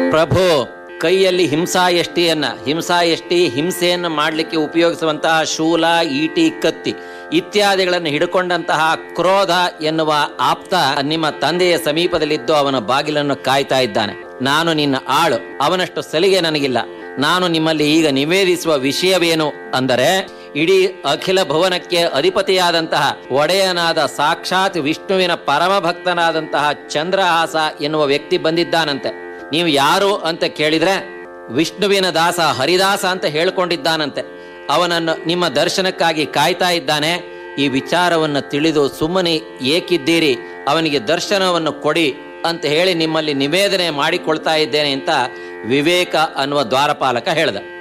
ಪ್ರಭು ಕೈಯಲ್ಲಿ ಹಿಂಸಾಯಷ್ಟಿಯನ್ನ ಹಿಂಸಾಯಷ್ಟಿ ಹಿಂಸೆಯನ್ನು ಮಾಡಲಿಕ್ಕೆ ಉಪಯೋಗಿಸುವಂತಹ ಶೂಲ ಈಟಿ ಕತ್ತಿ ಇತ್ಯಾದಿಗಳನ್ನು ಹಿಡ್ಕೊಂಡಂತಹ ಕ್ರೋಧ ಎನ್ನುವ ಆಪ್ತ ನಿಮ್ಮ ತಂದೆಯ ಸಮೀಪದಲ್ಲಿದ್ದು ಅವನ ಬಾಗಿಲನ್ನು ಕಾಯ್ತಾ ಇದ್ದಾನೆ ನಾನು ನಿನ್ನ ಆಳು ಅವನಷ್ಟು ಸಲಿಗೆ ನನಗಿಲ್ಲ ನಾನು ನಿಮ್ಮಲ್ಲಿ ಈಗ ನಿವೇದಿಸುವ ವಿಷಯವೇನು ಅಂದರೆ ಇಡೀ ಅಖಿಲ ಭುವನಕ್ಕೆ ಅಧಿಪತಿಯಾದಂತಹ ಒಡೆಯನಾದ ಸಾಕ್ಷಾತ್ ವಿಷ್ಣುವಿನ ಪರಮ ಭಕ್ತನಾದಂತಹ ಚಂದ್ರಹಾಸ ಎನ್ನುವ ವ್ಯಕ್ತಿ ಬಂದಿದ್ದಾನಂತೆ ನೀವು ಯಾರು ಅಂತ ಕೇಳಿದ್ರೆ ವಿಷ್ಣುವಿನ ದಾಸ ಹರಿದಾಸ ಅಂತ ಹೇಳ್ಕೊಂಡಿದ್ದಾನಂತೆ ಅವನನ್ನು ನಿಮ್ಮ ದರ್ಶನಕ್ಕಾಗಿ ಕಾಯ್ತಾ ಇದ್ದಾನೆ ಈ ವಿಚಾರವನ್ನು ತಿಳಿದು ಸುಮ್ಮನೆ ಏಕಿದ್ದೀರಿ ಅವನಿಗೆ ದರ್ಶನವನ್ನು ಕೊಡಿ ಅಂತ ಹೇಳಿ ನಿಮ್ಮಲ್ಲಿ ನಿವೇದನೆ ಮಾಡಿಕೊಳ್ತಾ ಇದ್ದೇನೆ ಅಂತ ವಿವೇಕ ಅನ್ನುವ ದ್ವಾರಪಾಲಕ ಹೇಳ್ದ